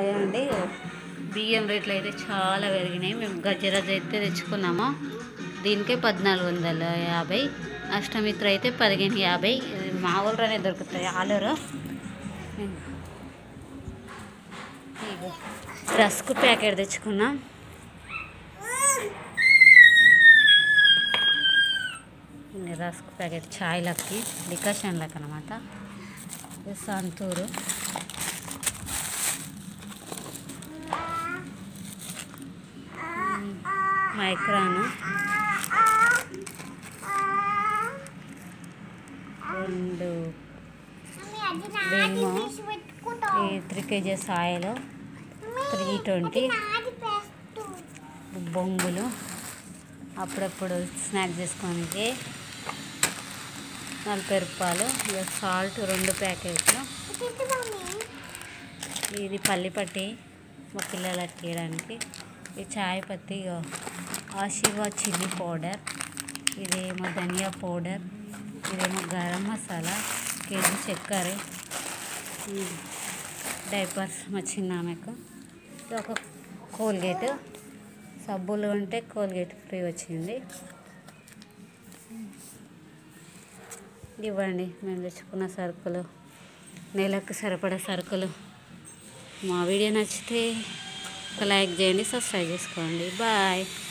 hi అండి బియ్యం రేట్లు అయితే చాలా పెరిగినాయి మేము గజ్జరాజ్ అయితే తెచ్చుకున్నాము దీనికే పద్నాలుగు వందల యాభై అష్టమిత్ర అయితే పదిహేను యాభై ఇది మా ఊళ్ళోనే దొరుకుతాయి ఆలూరు ఇగో రస్క్ ప్యాకెట్ తెచ్చుకున్నాం ఇది రస్క్ ప్యాకెట్ ఛాయ్లకి డికాషన్లకి అనమాట ఇది సంతూరు మైక్రాను రెండు వేమో ఈ three kgs oil three twenty బొంగులు అప్పుడప్పుడు స్నాక్ చేసుకోనికి నలభై రూపాయలు ఇక సాల్ట్ రెండు ప్యాకెట్లు ఇది పల్లిపట్టి మా పిల్లలకి తీయడానికి ఈ చాయ్ పత్తి ఇగో ఆశీర్వా చిల్లీ పౌడర్ ఇదేమో ధనియా పౌడర్ ఇదేమో గరం మసాలా కేజీ చక్కెర ఈ డైపర్స్ మా చిన్న ఆమెకు ఇది ఒక కోల్గేట్ సబ్బులు ఉంటే కోల్గేట్ ఫ్రీ వచ్చింది ఇవ్వండి మేము తెచ్చుకున్న సరుకులు నెలకు సరిపడా సరుకులు మా వీడియో నచ్చితే ఒక లైక్ చేయండి సబ్స్క్రైబ్ చేసుకోండి బాయ్